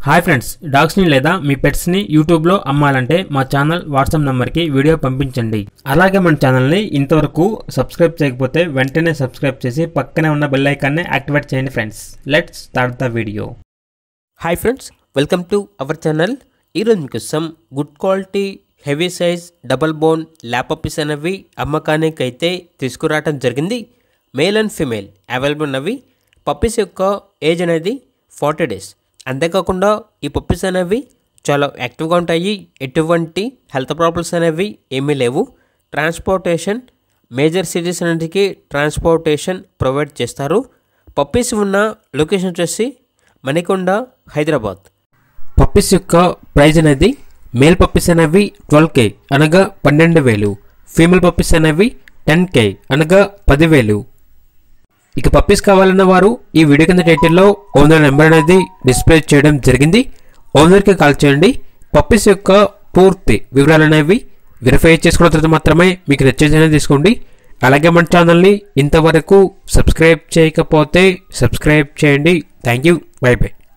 hi friends డాగ్స్ని లేదా మీ పెట్స్ని యూట్యూబ్లో అమ్మాలంటే మా ఛానల్ వాట్సాప్ నెంబర్కి వీడియో పంపించండి అలాగే మన ఛానల్ని ఇంతవరకు సబ్స్క్రైబ్ చేయకపోతే వెంటనే సబ్స్క్రైబ్ చేసి పక్కనే ఉన్న బెల్ ఐకాన్ని యాక్టివేట్ చేయండి friends let's start the video hi friends welcome to our channel ఈరోజు మీకోసం good quality heavy size double bone ల్యాపపీస్ అనేవి అమ్మకానికి అయితే తీసుకురావటం జరిగింది మేల్ అండ్ ఫిమేల్ అవైలబుల్ ఉన్నవి పప్పీస్ యొక్క ఏజ్ అనేది ఫార్టీ డేస్ అంతేకాకుండా ఈ పప్పీస్ అనేవి చాలా యాక్టివ్గా ఉంటాయి ఎటువంటి హెల్త్ ప్రాబ్లమ్స్ అనేవి ఏమీ లేవు ట్రాన్స్పోర్టేషన్ మేజర్ సిటీస్ అన్నిటికీ ట్రాన్స్పోర్టేషన్ ప్రొవైడ్ చేస్తారు పప్పీస్ ఉన్న లొకేషన్ వచ్చేసి మణికొండ హైదరాబాద్ పప్పీస్ యొక్క ప్రైజ్ అనేది మేల్ పప్పీస్ అనేవి ట్వెల్వ్ కే అనగా పన్నెండు వేలు ఫీమేల్ పప్పీస్ అనేవి టెన్ కే అనగా పదివేలు ఇక పప్పీస్ కావాలన్న వారు ఈ వీడియో కింద టైటిల్లో ఓనర్ నెంబర్ అనేది డిస్ప్లే చేయడం జరిగింది ఓనర్కి కాల్ చేయండి పప్పీస్ యొక్క పూర్తి వివరాలు అనేవి వెరిఫై చేసుకున్న తర్వాత మాత్రమే మీకు నచ్చేది అనేది తీసుకోండి అలాగే మన ఛానల్ని ఇంతవరకు సబ్స్క్రైబ్ చేయకపోతే సబ్స్క్రైబ్ చేయండి థ్యాంక్ యూ బై బై